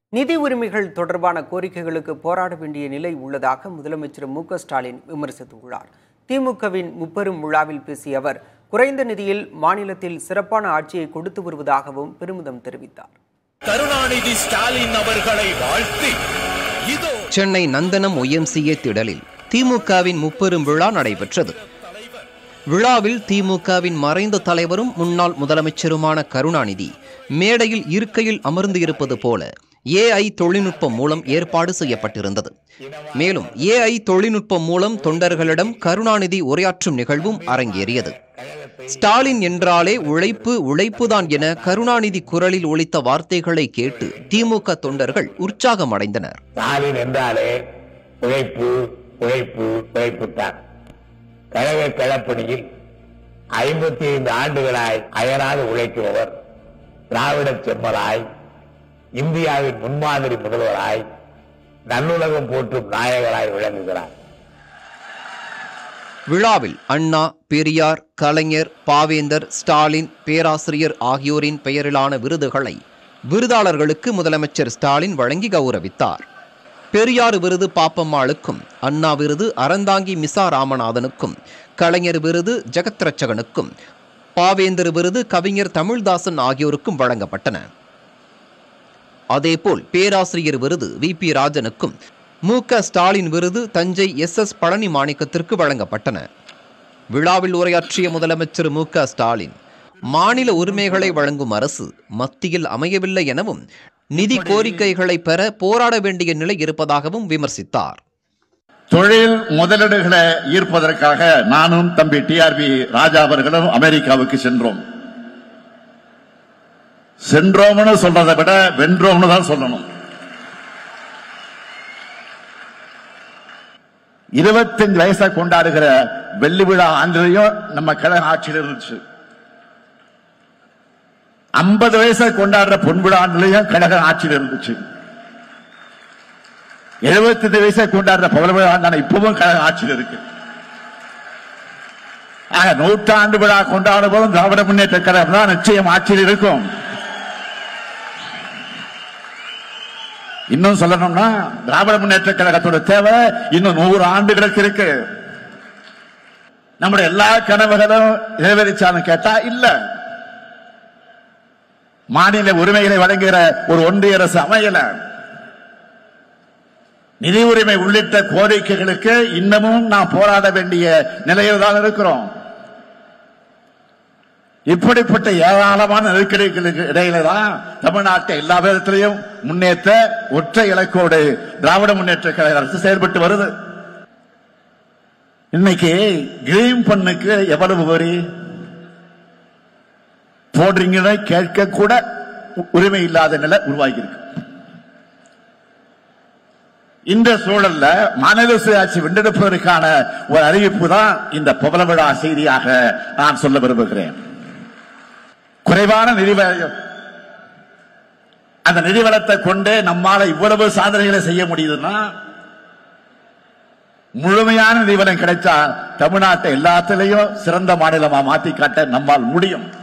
நிதி உரிமைகள் தொடர்பான கோரிக்கைகளுக்கு போராட வேண்டிய நிலை உள்ளதாக முதலமைச்சர் மு க ஸ்டாலின் விமர்சித்துள்ளார் திமுகவின் முப்பெரும் விழாவில் பேசிய அவர் குறைந்த நிதியில் மாநிலத்தில் சிறப்பான ஆட்சியை கொடுத்து வருவதாகவும் பெருமிதம் தெரிவித்தார் கருணாநிதி ஸ்டாலின் அவர்களை வாழ்த்தி இதோ சென்னை நந்தனம் ஒய்எம்சிஏ திடலில் திமுகவின் முப்பெரும் விழா நடைபெற்றது விழாவில் திமுகவின் மறைந்த தலைவரும் முன்னாள் முதலமைச்சருமான கருணாநிதி மேடையில் இருக்கையில் அமர்ந்து இருப்பது போல ஏஐ தொழில்நுட்பம் மூலம் ஏற்பாடு செய்யப்பட்டிருந்தது மேலும் ஏஐ தொழில்நுட்பம் மூலம் தொண்டர்களிடம் கருணாநிதி உரையாற்றும் நிகழ்வும் அரங்கேறியது ஸ்டாலின் என்றாலே உழைப்பு உழைப்புதான் என கருணாநிதி குரலில் ஒலித்த வார்த்தைகளை கேட்டு திமுக தொண்டர்கள் உற்சாகமடைந்தனர் ஸ்டாலின் என்றாலே உழைப்பு உழைப்பு உழைப்புத்தான் கழக களப்பணியில் ஐம்பத்தி ஐந்து ஆண்டுகளாய் அயராது உழைக்கிறவர் திராவிட செம்மலாய் இந்தியாவின் முன்மாதிரி முதல்வராய் நல்லுலகம் போற்றும் நாயகராய் விளங்குகிறார் விழாவில் அண்ணா பெரியார் கலைஞர் பாவேந்தர் ஸ்டாலின் பேராசிரியர் ஆகியோரின் பெயரிலான விருதுகளை விருதாளர்களுக்கு முதலமைச்சர் ஸ்டாலின் வழங்கி கௌரவித்தார் பெரியார் விருது பாப்பம்மாளுக்கும் அண்ணா விருது அறந்தாங்கி மிசா ராமநாதனுக்கும் கலைஞர் விருது ஜெகத்ரட்சகனுக்கும் பாவேந்தர் விருது கவிஞர் தமிழ்தாசன் ஆகியோருக்கும் வழங்கப்பட்டன அதேபோல் பேராசிரியர் விருது வி பி ராஜனுக்கும் மு க ஸ்டாலின் விருது தஞ்சை எஸ் எஸ் பழனி மாணிக்கத்திற்கு வழங்கப்பட்டன விழாவில் உரையாற்றிய முதலமைச்சர் மு க ஸ்டாலின் மாநில உரிமைகளை வழங்கும் அரசு மத்தியில் அமையவில்லை எனவும் நிதி கோரிக்கைகளை பெற போராட வேண்டிய நிலை இருப்பதாகவும் விமர்சித்தார் தொழில் முதலீடுகளை ஈர்ப்பதற்காக நானும் தம்பி டிஆர்பி ராஜா அவர்களும் அமெரிக்காவுக்கு சென்றோம் சென்றோம்னு சொல்றதை விட வென்றோம்னு தான் சொல்லணும் இருபத்தஞ்சு வயசா கொண்டாடுகிற வெள்ளி விழா ஆண்டிலையும் நம்ம கழக ஆட்சியில் இருந்துச்சு ஐம்பது வயசா கொண்டாடுற பொன் விழா ஆண்டிலையும் கழக ஆட்சியில் இருந்துச்சு எழுபத்தஞ்சு வயசை கொண்டாடுற பவள விழா ஆண்டான இப்பவும் கழக ஆட்சியில் இருக்கு ஆக நூற்றாண்டு விழா கொண்டாடும் போதும் திராவிட முன்னேற்ற கழகம் தான் நிச்சயம் ஆட்சியில் இருக்கும் இன்னும் சொல்லணும்னா திராவிட முன்னேற்ற கழகத்தோட தேவை இன்னும் நூறு ஆண்டுகளுக்கு இருக்கு நம்முடைய எல்லா கனவுகளும் நிறைவேறிச்சான்னு கேட்டா இல்ல மாநில உரிமைகளை வழங்குகிற ஒரு ஒன்றிய அரசு அமையல நிதி உரிமை உள்ளிட்ட கோரிக்கைகளுக்கு இன்னமும் நாம் போராட வேண்டிய நிலையில் தான் இருக்கிறோம் இப்படிப்பட்ட ஏராளமான நெருக்கடிகளுக்கு இடையில தான் தமிழ்நாட்டை எல்லா விதத்திலையும் முன்னேற்ற ஒற்றை இலக்கோடு திராவிட முன்னேற்ற கழக அரசு செயல்பட்டு வருது இன்னைக்கு கிரீம் பண்ணுக்கு எவ்வளவு வரி போடுறீங்கன்னு கேட்க கூட உரிமை இல்லாத நிலை உருவாகி இருக்கு இந்த சூழல்ல மாநில சுயாட்சி வென்றெடுப்பதற்கான ஒரு அறிவிப்பு தான் இந்த புகழ விழா செய்தியாக நான் சொல்ல விரும்புகிறேன் குறைவான நிதி வ- அந்த நிதி வளத்தை கொண்டு நம்மால இவ்வளவு சாதனைகளை செய்ய முடியுதுன்னா முழுமையான நிதி வளம் கிடைச்சா தமிழ்நாட்டை எல்லாத்திலையும் சிறந்த மாநிலமா மாத்தி காட்ட நம்மால் முடியும்